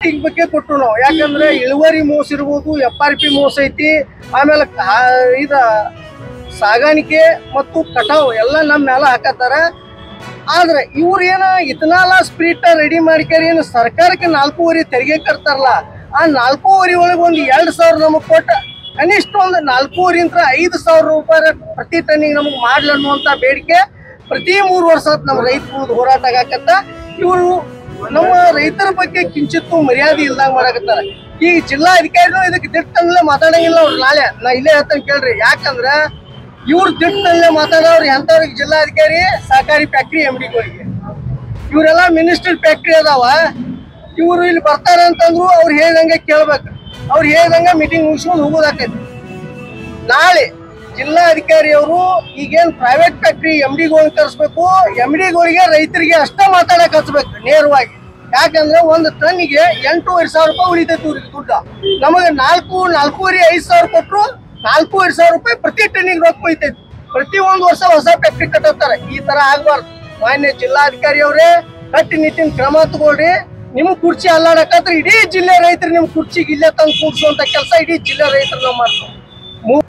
marketing ಬಗ್ಗೆ ಕೊಟ್ಟರು ನಾವು ಯಾಕಂದ್ರೆ ಇಳುವರಿ ಮೋಸ ಇರ್ಬೋದು ಎಫ್ ಆರ್ ಪಿ ಮೋಸ ಐತಿ ಆಮೇಲೆ ಕಾ- ಇದ ಸಾಗಾಣಿಕೆ ಮತ್ತು ಕಟಾವು ಎಲ್ಲ ನಮ್ಮ ಮೇಲೆ ಹಾಕತ್ತಾರ ಆದ್ರೆ ಇವ್ರು ಏನ ಇಥನಾಲ ಸ್ಪ್ರಿಟ್ ರೆಡಿ ಮಾಡ್ಕ್ಯಾರ ಏನು ಸರ್ಕಾರಕ್ಕೆ ನಾಲ್ಕೂವರೆ ತೆರಿಗೆ ಕಟ್ತಾರಲ್ಲ ಆ ನಾಲ್ಕೂವರೆ ಒಳಗೆ ಒಂದು ಎರಡ್ ಸಾವಿರ ನಮಗ್ ಕೊಟ್ಟ ಕನಿಷ್ಠ ಒಂದು ನಾಲ್ಕೂವರೆಂತ್ರ ಐದು ಸಾವಿರ ರೂಪಾಯಿ ಪ್ರತಿ ಟನ್ನಿಗೆ ನಮಗ್ ಮಾಡ್ಲಿ ಅನ್ನುವಂತ ಬೇಡಿಕೆ ಪ್ರತಿ ಮೂರು ವರ್ಷ ನಮ್ಮ ರೈತರು ಹೋರಾಟ ಆಗಾಕತ್ತ ಇವರು ನಮ್ಮ ರೈತರ ಬಗ್ಗೆ ಕಿಂಚಿತ್ತು ಮರ್ಯಾದೆ ಇಲ್ದಂಗ ಮಾಡಕತ್ತಾರ ಈ ಜಿಲ್ಲಾ ಅಧಿಕಾರಿಗಳು ಇದಕ್ಕೆ ದಿಟ್ಟಂಗ್ಲೆ ಮಾತಾಡಂಗಿಲ್ಲ ಅವ್ರು ನಾಳೆ ನಾ ಇಲ್ಲೇ ಹೇಳ್ತಾನೆ ಕೇಳ್ರಿ ಯಾಕಂದ್ರ ಇವ್ರು ದಿಟ್ಟನಲ್ಲೇ ಮಾತಾಡೋರು ಎಂತವ್ರಿಗೆ ಜಿಲ್ಲಾಧಿಕಾರಿ ಸಹಕಾರಿ ಫ್ಯಾಕ್ಟ್ರಿ ಎಮ್ ಡಿಗಳಿಗೆ ಇವರೆಲ್ಲ ಮಿನಿಸ್ಟರ್ ಫ್ಯಾಕ್ಟ್ರಿ ಅದಾವ ಇವರು ಇಲ್ಲಿ ಬರ್ತಾರೆ ಅಂತಂದ್ರು ಅವ್ರು ಹೇಳ್ದಂಗೆ ಕೇಳ್ಬೇಕು ಅವ್ರು ಹೇಳ್ದಂಗೆ ಮೀಟಿಂಗ್ ಮುಗಿಸ್ಕೊಂಡು ಹೋಗೋದಾಕೈತಿ ನಾಳೆ ಜಿಲ್ಲಾಧಿಕಾರಿ ಅವರು ಈಗೇನ್ ಪ್ರೈವೇಟ್ ಫ್ಯಾಕ್ಟ್ರಿ ಎಮ್ ಡಿಗಳನ್ನ ಕರೆಸ್ಬೇಕು ಎಮ್ ಡಿಗಳಿಗೆ ರೈತರಿಗೆ ಅಷ್ಟೇ ಮಾತಾಡಕ್ ಹಚ್ಬೇಕು ನೇರವಾಗಿ ಯಾಕಂದ್ರೆ ಒಂದು ಟನ್ನಿಗೆ ಎಂಟೂವರೆ ಸಾವಿರ ರೂಪಾಯಿ ಉಳಿತೈತಿ ಇವ್ರಿಗೆ ದುಡ್ಡು ನಮಗೆ ನಾಲ್ಕು ನಾಲ್ಕೂವರೆ ಐದು ಸಾವಿರ ಕೊಟ್ಟರು ನಾಲ್ಕೂವರೆ ಸಾವಿರ ರೂಪಾಯಿ ಪ್ರತಿ ಟನ್ನಿಗೆ ರೊಕ್ಕ ಉಳಿತೈತಿ ಪ್ರತಿ ಒಂದು ವರ್ಷ ಹೊಸ ಫ್ಯಾಕ್ಟ್ರಿ ಕಟ್ಟತ್ತಾರೆ ಈ ತರ ಆಗ್ಬಾರ್ದು ಮಾನ್ಯ ಜಿಲ್ಲಾಧಿಕಾರಿ ಅವರೇ ಕಟ್ಟುನಿಟ್ಟಿನ ಕ್ರಮ ತಗೊಳ್ರಿ ನಿಮ್ ಕುರ್ಚಿ ಅಲ್ಲಾಡಕತ್ರ ಇಡೀ ಜಿಲ್ಲೆ ರೈತರು ನಿಮ್ ಕುರ್ಚಿಗೆ ಇಲ್ಲೇ ತಂದು ಕೂಡ್ಸುವಂತ ಕೆಲಸ ಇಡೀ ಜಿಲ್ಲೆ ರೈತರು ನಾವು ಮಾಡ್ತೀವಿ